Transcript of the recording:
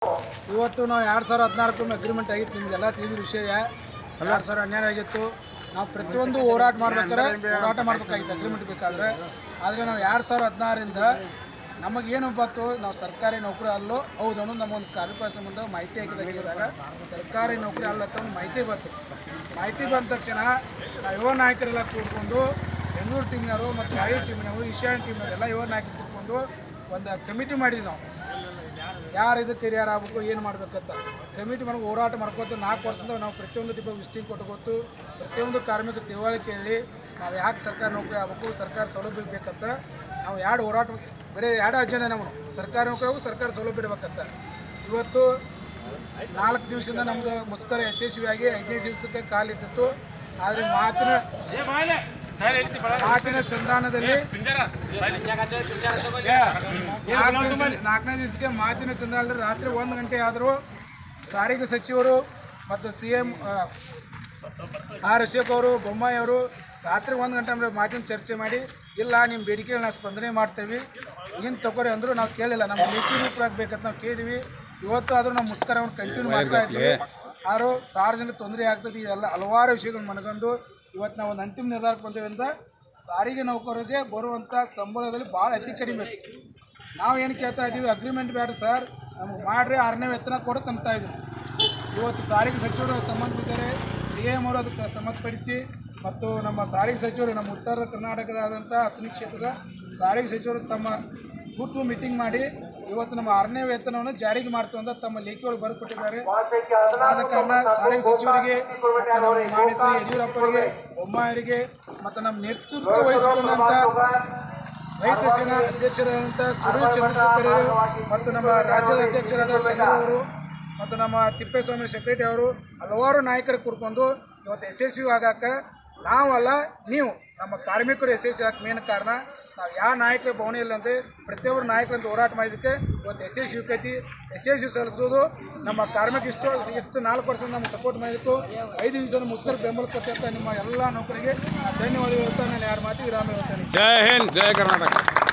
ಇವತ್ತು ನಾವು ಎರಡು ಸಾವಿರ ಹದಿನಾಲ್ಕು ಅಗ್ರಿಮೆಂಟ್ ಆಗಿತ್ತು ನಿಮಗೆಲ್ಲ ತಿಳಿದ ವಿಷಯ ಎರಡು ಸಾವಿರ ಹನ್ನೆರಡು ಆಗಿತ್ತು ನಾವು ಪ್ರತಿಯೊಂದು ಹೋರಾಟ ಮಾಡ್ಬೇಕಾದ್ರೆ ಹೋರಾಟ ಮಾಡ್ಬೇಕಾಗಿತ್ತು ಅಗ್ರಿಮೆಂಟ್ ಬೇಕಾದ್ರೆ ಆದರೆ ನಾವು ಎರಡು ಸಾವಿರ ಹದಿನಾರರಿಂದ ನಮಗೇನು ಬಂತು ನಾವು ಸರ್ಕಾರಿ ನೌಕರಿ ಅಲ್ಲೋ ಹೌದು ಅನ್ನೋದು ನಮಗೊಂದು ಕಾರ್ಮಿಕ ಸಂಬಂಧ ಮಾಹಿತಿ ಹಾಕಿದಾಗ ಸರ್ಕಾರಿ ನೌಕರಿ ಅಲ್ಲ ಅಂತ ಒಂದು ಮಾಹಿತಿ ಬಂತು ಮಾಹಿತಿ ಬಂದ ತಕ್ಷಣ ನಾವು ಯುವ ನಾಯಕರೆಲ್ಲ ಕೂತ್ಕೊಂಡು ಬೆಂಗಳೂರು ಟೀಮ್ನವರು ಮತ್ತು ವಾಯು ಟೀಮ್ನವರು ಈಶಾನ್ಯ ಟೀಮ್ನವರು ಎಲ್ಲ ಯುವ ನಾಯಕರು ಕೂತ್ಕೊಂಡು ಒಂದು ಕಮಿಟಿ ಮಾಡಿದ್ವಿ ನಾವು ಯಾರು ಇದಕ್ಕೆ ಹಿರಿಯರು ಆಗ್ಬೇಕು ಏನು ಮಾಡ್ಬೇಕಂತ ಕಮಿಟಿ ಮಾಡಿ ಹೋರಾಟ ಮಾಡ್ಕೊತ ನಾಲ್ಕು ವರ್ಷದಿಂದ ನಾವು ಪ್ರತಿಯೊಂದು ಡಿಪೋ ವಿಸ್ಟಿಂಗ್ ಕೊಟ್ಕೊತು ಪ್ರತಿಯೊಂದು ಕಾರ್ಮಿಕ ತಿಳುವಳಿಕೆ ಹೇಳಿ ನಾವು ಯಾಕೆ ಸರ್ಕಾರ ನೌಕರಿ ಆಗ್ಬೇಕು ಸರ್ಕಾರ ಸೌಲಭ್ಯ ಬೇಕಂತ ನಾವು ಎರಡು ಹೋರಾಟ ಬರೀ ಎರಡು ಅಜೆಂಡ ನಮ್ಮ ಸರ್ಕಾರಿ ನೌಕರಿ ಆಗ್ಬೇಕು ಸರ್ಕಾರ ಸೌಲಭ್ಯ ಇರ್ಬೇಕಂತ ಇವತ್ತು ನಾಲ್ಕು ದಿವಸದಿಂದ ನಮ್ಮದು ಮುಸ್ಕರ ಯಶಸ್ವಿಯಾಗಿ ಹದಿನೈದು ದಿವಸಕ್ಕೆ ಕಾಲಿಟ್ಟಿತ್ತು ಆದರೆ ಮಾತಿನ ಮಾತಿನ ಸಂಧಾನದಲ್ಲಿ ನಾಲ್ಕನೇ ದಿವಸಕ್ಕೆ ಮಾತಿನ ಸಂದರ್ಭದಲ್ಲಿ ರಾತ್ರಿ ಒಂದು ಗಂಟೆ ಆದರೂ ಸಾರಿಗೆ ಸಚಿವರು ಮತ್ತು ಸಿ ಎಂ ಆರ್ ಅಶೋಕ್ ಅವರು ಬೊಮ್ಮಾಯಿ ಅವರು ರಾತ್ರಿ ಒಂದು ಗಂಟೆ ಅಂದ್ರೆ ಮಾತಿನ ಚರ್ಚೆ ಮಾಡಿ ಇಲ್ಲ ನಿಮ್ಮ ಬೇಡಿಕೆಗಳನ್ನ ಸ್ಪಂದನೆ ಮಾಡ್ತೇವೆ ಏನು ತಗೋರಿ ಅಂದರೂ ನಾವು ಕೇಳಿಲ್ಲ ನಮ್ಮ ಲೇಖಿ ರೂಪ ಬೇಕಂತ ನಾವು ಕೇಳಿದ್ವಿ ಇವತ್ತು ಆದರೂ ನಾವು ಮುಸ್ಕರವನ್ನು ಕಂಟಿನ್ಯೂ ಮಾಡ್ತಾ ಇದ್ದೀವಿ ಆದರೂ ಸಾರ್ವಜನಿಕ ತೊಂದರೆ ಆಗ್ತದೆ ಇದೆಲ್ಲ ಹಲವಾರು ವಿಷಯಗಳು ಮನಗಂಡು ಇವತ್ತು ನಾವು ಒಂದು ಅಂತಿಮ ನಿರ್ಧಾರಕ್ಕೆ ಬಂದೇವೆ ಅಂತ ಸಾರಿಗೆ ನೌಕರರಿಗೆ ಬರುವಂಥ ಸಂಬಳದಲ್ಲಿ ಭಾಳ ಅತಿ ಕಡಿಮೆ ಐತಿ ನಾವು ಏನು ಕೇಳ್ತಾ ಇದ್ದೀವಿ ಅಗ್ರಿಮೆಂಟ್ ಬೇಡ ಸರ್ ನಮ್ಗೆ ಮಾಡ್ರಿ ಆರನೇ ವೇತನ ಕೊಡುತ್ತೆ ಅಂತ ಇದ್ದೀವಿ ಇವತ್ತು ಸಾರಿಗೆ ಸಚಿವರು ಸಂಬಂಧಿಸಿದರೆ ಸಿ ಎಂ ಅವರು ಅದಕ್ಕೆ ಸಮ್ಮತಪಡಿಸಿ ಮತ್ತು ನಮ್ಮ ಸಾರಿಗೆ ಸಚಿವರು ನಮ್ಮ ಉತ್ತರ ಕರ್ನಾಟಕದಾದಂಥ ಹತ್ತನೇ ಕ್ಷೇತ್ರದ ಸಾರಿಗೆ ಸಚಿವರು ತಮ್ಮ ಗುಟ್ಟು ಮೀಟಿಂಗ್ ಮಾಡಿ ಇವತ್ತು ನಮ್ಮ ಆರನೇ ವೇತನವನ್ನು ಜಾರಿಗೆ ಮಾಡ್ತು ಅಂತ ತಮ್ಮ ಲೇಖಿಗಳು ಬರೆದುಕೊಟ್ಟಿದ್ದಾರೆ ಆದ ಕಾರಣ ಸಾರಿಗೆ ಸಚಿವರಿಗೆ ಮತ್ತು ನಮ್ಮ ಮಾನ್ಯ ಶ್ರೀ ಯಡಿಯೂರಪ್ಪರಿಗೆ ಬೊಮ್ಮಾಯರಿಗೆ ಮತ್ತು ನಮ್ಮ ನೇತೃತ್ವ ವಹಿಸಿಕೊಂಡಂಥ ರೈತ ಸೇನಾ ಅಧ್ಯಕ್ಷರಾದಂಥ ಕುರು ಚಂದ್ರಶೇಖರ್ ಮತ್ತು ನಮ್ಮ ರಾಜ್ಯದ ಅಧ್ಯಕ್ಷರಾದ ಚಂದ್ರ ಅವರು ಮತ್ತು ನಮ್ಮ ತಿಪ್ಪೇಸ್ವಾಮಿ ಸೆಕ್ರೆಟರಿ ಅವರು ಹಲವಾರು ನಾಯಕರು ಕೂಡ್ಕೊಂಡು ಇವತ್ತು ಯಶಸ್ವಿ ಆಗಾಕ ನಾವಲ್ಲ ನೀವು ನಮ್ಮ ಕಾರ್ಮಿಕರು ಯಶಸ್ವಿ ಆಗಕ್ಕೆ ಮೇನ್ ಕಾರಣ ನಾವು ಯಾವ ನಾಯಕರ ಭವನ ಇಲ್ಲ ಅಂದರೆ ಪ್ರತಿಯೊಬ್ಬರು ನಾಯಕರಂತ ಹೋರಾಟ ಮಾಡಿದ್ದಕ್ಕೆ ಇವತ್ತು ಯಶಸ್ವಿ ಆಕೈತಿ ಯಶಸ್ವಿ ಸಲ್ಲಿಸೋದು ನಮ್ಮ ಕಾರ್ಮಿಕ ಇಷ್ಟು ಇಷ್ಟು ನಾಲ್ಕು ಪರ್ಸೆಂಟ್ ನಮ್ಗೆ ಸಪೋರ್ಟ್ ಮಾಡಿತ್ತು ಐದು ದಿವಸ ಮುಸ್ಕರ ಬೆಂಬಲ ಕೊಟ್ಟಂತ ನಿಮ್ಮ ಎಲ್ಲ ನೌಕರಿಗೆ ನಾನು ಧನ್ಯವಾದ ಹೇಳ್ತಾ ನಾನು ಎರಡು ಮಾತಿಗೆ ವಿರಾಮ ಹೇಳ್ತೇನೆ ಜೈ ಹಿಂದ್ ಜೈ ಕರ್ನಾಟಕ